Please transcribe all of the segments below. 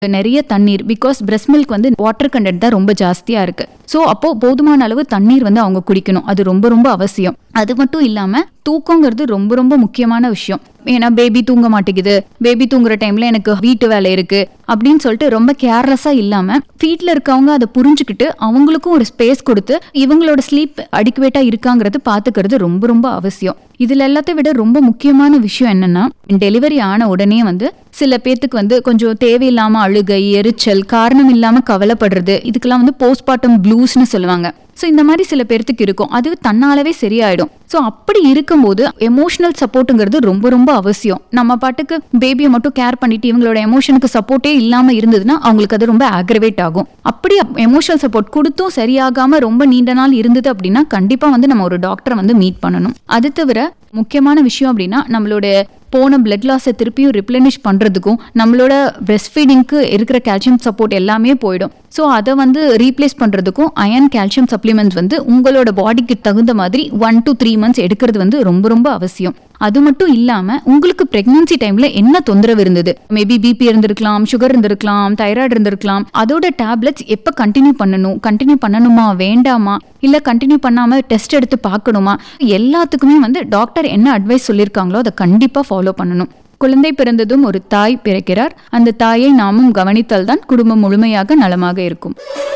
நிறைய தண்ணீர் because breast milk வந்து வாட்டர் கண்டென்ட் தான் ரொம்ப ஜாஸ்தியா இருக்கு ஸோ அப்போ போதுமான அளவு தண்ணீர் வந்து அவங்க குடிக்கணும் அது ரொம்ப ரொம்ப அவசியம் அது மட்டும் இல்லாம தூக்கங்கிறது ரொம்ப ரொம்ப முக்கியமான விஷயம் ஏன்னா பேபி தூங்க மாட்டேங்குது பேபி தூங்குற டைம்ல எனக்கு வீட்டு வேலை இருக்கு அப்படின்னு சொல்லிட்டு ரொம்ப கேர்லெஸ்ஸா இல்லாம வீட்டில் இருக்கவங்க அதை புரிஞ்சுக்கிட்டு அவங்களுக்கும் ஒரு ஸ்பேஸ் கொடுத்து இவங்களோட ஸ்லீப் அடிக்குவேட்டா இருக்காங்கிறது பாத்துக்கிறது ரொம்ப ரொம்ப அவசியம் இதுல எல்லாத்தை விட ரொம்ப முக்கியமான விஷயம் என்னன்னா டெலிவரி ஆன உடனே வந்து சில பேர்த்துக்கு வந்து கொஞ்சம் தேவையில்லாம அழுகை எரிச்சல் காரணம் இல்லாம கவலைப்படுறது இதுக்கெல்லாம் வந்து போஸ்ட்மார்ட்டம் ப்ளூஸ்னு சொல்லுவாங்க ஸோ இந்த மாதிரி சில பேர்த்துக்கு இருக்கும் அது தன்னாலவே சரியாயிடும் ஸோ அப்படி இருக்கும்போது எமோஷனல் சப்போர்ட்டுங்கிறது ரொம்ப ரொம்ப அவசியம் நம்ம பாட்டுக்கு பேபியை மட்டும் கேர் பண்ணிட்டு இவங்களோட எமோஷனுக்கு சப்போர்ட்டே இல்லாம இருந்ததுன்னா அவங்களுக்கு அது ரொம்ப ஆக்ரவேட் ஆகும் அப்படி எமோஷனல் சப்போர்ட் கொடுத்தும் சரியாகாம ரொம்ப நீண்ட நாள் இருந்தது அப்படின்னா கண்டிப்பா வந்து நம்ம ஒரு டாக்டரை வந்து மீட் பண்ணணும் அது தவிர முக்கியமான விஷயம் அப்படின்னா நம்மளோட போன பிளட் லாஸை திருப்பியும் ரிப்ளனிஷ் பண்ணுறதுக்கும் நம்மளோட பிரெஸ்ட் ஃபீடிங்க்கு இருக்கிற கால்சியம் சப்போர்ட் எல்லாமே போயிடும் ஸோ அதை வந்து ரீப்ளேஸ் பண்ணுறதுக்கும் அயன் கால்சியம் சப்ளிமெண்ட்ஸ் வந்து உங்களோட பாடிக்கு தகுந்த மாதிரி ஒன் டு த்ரீ மந்த்ஸ் எடுக்கிறது வந்து ரொம்ப ரொம்ப அவசியம் அது மட்டும் இல்லாம உங்களுக்கு பிரெக்னன்சி டைம்ல என்ன தொந்தரவு இருந்தது மேபி பிபி இருந்திருக்கலாம் சுகர் இருந்திருக்கலாம் தைராய்டு இருந்திருக்கலாம் அதோட டேப்லெட்ஸ் எப்ப கண்டினியூ பண்ணணும் கண்டினியூ பண்ணணுமா வேண்டாமா இல்ல கண்டினியூ பண்ணாம டெஸ்ட் எடுத்து பார்க்கணுமா எல்லாத்துக்குமே வந்து டாக்டர் என்ன அட்வைஸ் சொல்லியிருக்காங்களோ அதை கண்டிப்பா ஃபாலோ பண்ணணும் குழந்தை பிறந்ததும் ஒரு தாய் பிறக்கிறார் அந்த தாயை நாமும் கவனித்தால் தான் குடும்பம் முழுமையாக நலமாக இருக்கும்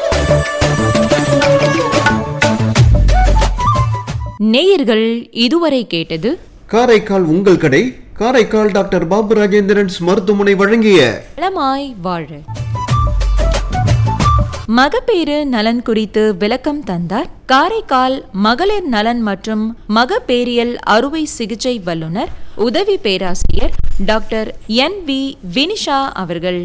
நேயர்கள் இதுவரை கேட்டது காரைக்கால் உங்கள் கடை காரைக்கால் டாக்டர் பாபு ராஜேந்திரன்ஸ் மருத்துவமனை வழங்கிய நலமாய் வாழ மகப்பேறு நலன் குறித்து விளக்கம் தந்தார் காரைக்கால் மகளிர் நலன் மற்றும் மகப்பேரியல் அறுவை சிகிச்சை வல்லுநர் உதவி பேராசிரியர் டாக்டர் என் வி வினிஷா அவர்கள்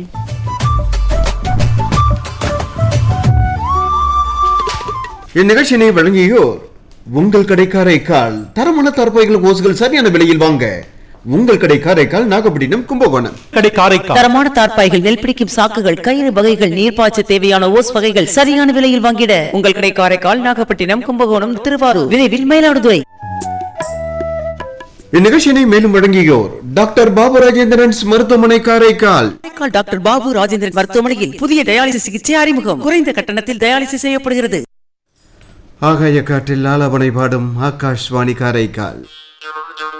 இந்நிகழ்ச்சியினை வழங்கியோர் உங்கள் கடை காரைக்கால் தரமான தரப்பைகள் ஓசுகள் சரியான விலையில் வாங்க உங்கள் கடை காரைக்கால் நாகப்பட்டினம் கும்பகோணம் கடை காரைக்கால் தரமான தார்ப்பாய்கள் நெல் பிடிக்கும் சாக்குகள் கயிறு வகைகள் நீர்ப்பாய்ச்ச தேவையான ஓஸ் வகைகள் சரியான விலையில் வாங்கிட உங்கள் கடை காரைக்கால் நாகப்பட்டினம் கும்பகோணம் திருவாரூர் விரைவில் மயிலாடுதுறை இந்நிகழ்ச்சியினை மேலும் வழங்கியோர் டாக்டர் பாபு ராஜேந்திரன்ஸ் மருத்துவமனை காரைக்கால் காரைக்கால் டாக்டர் பாபு ராஜேந்திரன் மருத்துவமனையில் புதிய டயாலிசிஸ் சிகிச்சை அறிமுகம் குறைந்த கட்டணத்தில் டயாலிசிஸ் செய்யப்படுகிறது ஆகாய காற்றில் ஆலாபனை பாடும் ஆகாஷ்வாணி காரைக்கால்